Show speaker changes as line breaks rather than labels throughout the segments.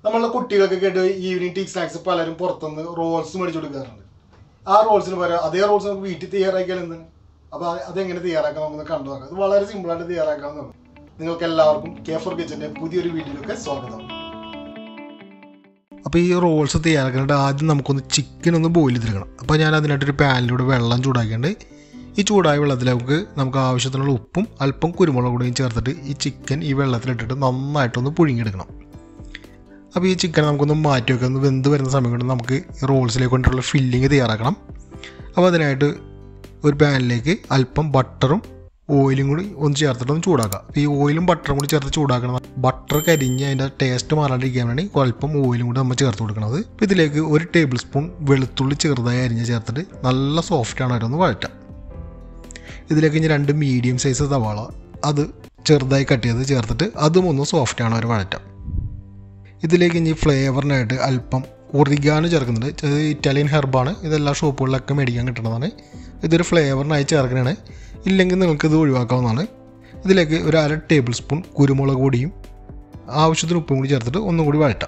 നമ്മളെ കുട്ടികൾക്കൊക്കെ ആയിട്ട് ഈവനിങ് ടീ സ്നാക്സ് പലരും പുറത്തുനിന്ന് റോൾസ് മേടിച്ചു കൊടുക്കാറുണ്ട് ആ റോൾസിന് പകരം അതേ റോൾസ് നമുക്ക് വീട്ടിൽ തയ്യാറാക്കിയാൽ എന്താണ് അപ്പോൾ അതെങ്ങനെ തയ്യാറാക്കാം നമുക്ക് കണ്ടു നോക്കാം അത് വളരെ സിമ്പിളായിട്ട് തയ്യാറാക്കാവുന്നതാണ് നിങ്ങൾക്ക് എല്ലാവർക്കും കെ ഫോർ കിച്ചൻ്റെ പുതിയൊരു വീഡിയോയിലൊക്കെ സ്വാഗതം
അപ്പോൾ ഈ റോൾസ് തയ്യാറാക്കാനായിട്ട് ആദ്യം നമുക്കൊന്ന് ചിക്കൻ ഒന്ന് ബോയിൽ ചെയ്തെടുക്കണം അപ്പോൾ ഞാൻ അതിനായിട്ടൊരു പാനിലൂടെ വെള്ളം ചൂടാക്കിയിട്ട് ഈ ചൂടായ വെള്ളത്തിലേക്ക് നമുക്ക് ആവശ്യത്തിനുള്ള ഉപ്പും അല്പം കുരുമുളക് കൂടിയും ചേർത്തിട്ട് ഈ ചിക്കൻ ഈ വെള്ളത്തിലിട്ടിട്ട് നന്നായിട്ടൊന്ന് പുഴുങ്ങിയെടുക്കണം അപ്പോൾ ഈ ചിക്കൻ നമുക്കൊന്ന് മാറ്റി വെക്കാം ഒന്ന് വെന്ത് വരുന്ന സമയം കൊണ്ട് നമുക്ക് ഈ റോൾസിലേക്ക് കൊണ്ടുള്ള ഫില്ലിങ് തയ്യാറാക്കണം അപ്പോൾ അതിനായിട്ട് ഒരു പാനിലേക്ക് അല്പം ബട്ടറും ഓയിലും കൂടി ഒന്ന് ചേർത്തിട്ട് ഒന്ന് ചൂടാക്കുക അപ്പോൾ ഈ ഓയിലും ബട്ടറും കൂടി ചേർത്ത് ചൂടാക്കണം ബട്ടർ കരിഞ്ഞ് അതിൻ്റെ ടേസ്റ്റ് മാറാണ്ടിരിക്കാൻ വേണ്ടി അല്പം ഓയിലും കൂടി നമ്മൾ ചേർത്ത് കൊടുക്കുന്നത് അപ്പോൾ ഇതിലേക്ക് ഒരു ടേബിൾ സ്പൂൺ വെളുത്തുള്ളി ചെറുതായി അരിഞ്ഞ് ചേർത്തിട്ട് നല്ല സോഫ്റ്റാണ് അവരൊന്ന് വഴറ്റാം ഇതിലേക്ക് ഇനി രണ്ട് മീഡിയം സൈസ് സവാള അത് ചെറുതായി കട്ട് ചെയ്ത് ചേർത്തിട്ട് അതും ഒന്ന് സോഫ്റ്റാണ് അവർ വഴറ്റാം ഇതിലേക്ക് ഇനി ഫ്ലേവറിനായിട്ട് അല്പം ഒറിഗാനോ ചേർക്കുന്നുണ്ട് ഇത് ഇറ്റാലിയൻ ഹെർബാണ് ഇതെല്ലാ ഷോപ്പുകളിലൊക്കെ മേടിക്കാൻ കിട്ടുന്നതാണ് ഇതൊരു ഫ്ലേവറിനായി ചേർക്കണതാണ് ഇല്ലെങ്കിൽ നിങ്ങൾക്ക് ഇത് ഒഴിവാക്കാവുന്നതാണ് ഇതിലേക്ക് ഒരു അര ടേബിൾ സ്പൂൺ കുരുമുളക് പൊടിയും ആവശ്യത്തിന് ഉപ്പും കൂടി ചേർത്തിട്ട് ഒന്നും കൂടി വഴറ്റാം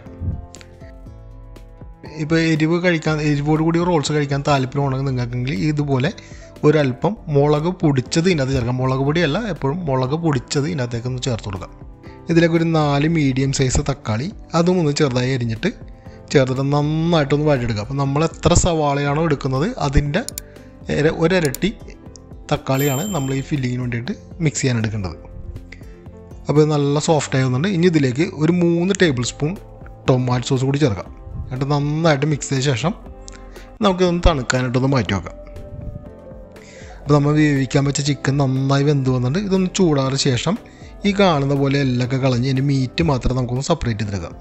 ഇപ്പോൾ എരിവ് കഴിക്കാൻ എരിവോട് കൂടി റോൾസ് കഴിക്കാൻ താല്പര്യമുണ്ടെങ്കിൽ നിങ്ങൾക്കെങ്കിൽ ഇതുപോലെ ഒരല്പം മുളക് പൊടിച്ചത് ഇതിനകത്ത് ചേർക്കാം മുളക് പൊടിയല്ല എപ്പോഴും മുളക് പൊടിച്ചത് ഇതിനകത്തേക്ക് ഒന്ന് ചേർത്ത് കൊടുക്കാം ഇതിലേക്ക് ഒരു നാല് മീഡിയം സൈസ് തക്കാളി അതും ഒന്ന് ചെറുതായി അരിഞ്ഞിട്ട് ചേർത്തിട്ട് നന്നായിട്ടൊന്ന് വഴറ്റെടുക്കുക അപ്പോൾ നമ്മൾ എത്ര സവാളയാണോ എടുക്കുന്നത് അതിൻ്റെ ഇര- ഒരരട്ടി തക്കാളിയാണ് നമ്മൾ ഈ ഫില്ലിങ്ങിന് വേണ്ടിയിട്ട് മിക്സ് ചെയ്യാൻ എടുക്കേണ്ടത് അപ്പോൾ ഇത് നല്ല സോഫ്റ്റ് ആകുന്നുണ്ട് ഇനി ഇതിലേക്ക് ഒരു മൂന്ന് ടേബിൾ സ്പൂൺ ടൊമാറ്റോ സോസ് കൂടി ചേർക്കാം എന്നിട്ട് നന്നായിട്ട് മിക്സ് ചെയ്ത ശേഷം നമുക്കിതൊന്ന് തണുക്കാനായിട്ടൊന്ന് മാറ്റി വെക്കാം അപ്പോൾ നമ്മൾ വേവിക്കാൻ വെച്ച ചിക്കൻ നന്നായി വെന്ത് വന്നിട്ട് ഇതൊന്ന് ചൂടാറിയ ശേഷം ഈ കാണുന്ന പോലെ എല്ലൊക്കെ കളഞ്ഞ് ഇതിൻ്റെ മീറ്റ് മാത്രം നമുക്കൊന്ന് സെപ്പറേറ്റ് ചെയ്തെടുക്കാം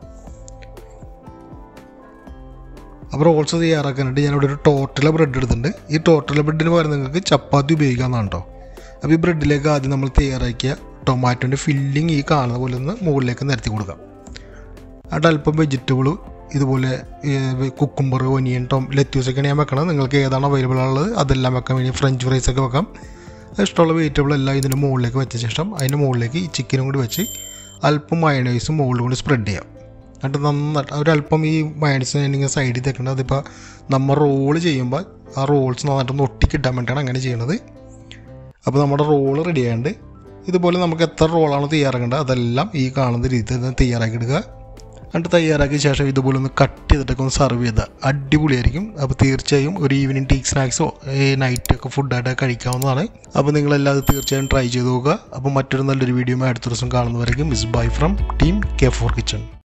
അപ്പോൾ റോൾസ് തയ്യാറാക്കാനായിട്ട് ഞാനിവിടെ ഒരു ടോട്ടല ബ്രെഡ് എടുത്തിട്ടുണ്ട് ഈ ടോട്ടല ബ്രെഡിന് പകരം നിങ്ങൾക്ക് ചപ്പാത്തി ഉപയോഗിക്കാവുന്നതാണ് കേട്ടോ അപ്പോൾ ഈ ബ്രെഡിലേക്ക് ആദ്യം നമ്മൾ തയ്യാറാക്കിയ ടൊമാറ്റോൻ്റെ ഫില്ലിങ് ഈ കാണുന്ന പോലെ ഒന്ന് മുകളിലേക്ക് നിരത്തി കൊടുക്കാം എന്നിട്ട് അല്പം വെജിറ്റബിൾ ഇതുപോലെ കുക്കുംബർ ഒനിയൻ ടോം ലെറ്റ്യൂസൊക്കെയാണ് ഞാൻ വെക്കണത് നിങ്ങൾക്ക് ഏതാണ് അവൈലബിൾ ഉള്ളത് അതെല്ലാം വെക്കാം ഇനി ഫ്രഞ്ച് ഫ്രൈസ് ഒക്കെ വെക്കാം ഇഷ്ടമുള്ള വെജിറ്റബിൾ എല്ലാം ഇതിൻ്റെ മുകളിലേക്ക് വെച്ച ശേഷം അതിൻ്റെ മുകളിലേക്ക് ഈ ചിക്കനും കൂടി വെച്ച് അല്പം മയണൈസും മുകളിൽ കൂടി സ്പ്രെഡ് ചെയ്യാം എന്നിട്ട് നന്നായിട്ട് ഒരല്പം ഈ മയണൈസ് ഇങ്ങനെ സൈഡിൽ തേക്കേണ്ടത് അതിപ്പോൾ നമ്മൾ റോള് ചെയ്യുമ്പോൾ ആ റോൾസ് നന്നായിട്ടൊന്ന് ഒട്ടിക്കിട്ടാൻ വേണ്ടിയാണ് അങ്ങനെ ചെയ്യണത് അപ്പോൾ നമ്മുടെ റോള് റെഡി ആയതുകൊണ്ട് ഇതുപോലെ നമുക്ക് എത്ര റോളാണ് തയ്യാറാക്കേണ്ടത് അതെല്ലാം ഈ കാണുന്ന രീതിയിൽ തന്നെ തയ്യാറാക്കി എടുക്കുക എന്നിട്ട് തയ്യാറാക്കിയ ശേഷം ഇതുപോലെ ഒന്ന് കട്ട് ചെയ്തിട്ടൊക്കെ ഒന്ന് സർവ് ചെയ്താൽ അടിപൊളിയായിരിക്കും അപ്പോൾ തീർച്ചയായും ഒരു ഈവനിങ് ടീ സ്നാക്സോ നൈറ്റൊക്കെ ഫുഡായിട്ടൊക്കെ കഴിക്കാവുന്നതാണ് അപ്പോൾ നിങ്ങളെല്ലാം അത് തീർച്ചയായും ട്രൈ ചെയ്ത് നോക്കുക അപ്പോൾ മറ്റൊരു നല്ലൊരു വീഡിയോ അടുത്ത ദിവസം കാണുന്നവരേക്കും miss bye from team K four kitchen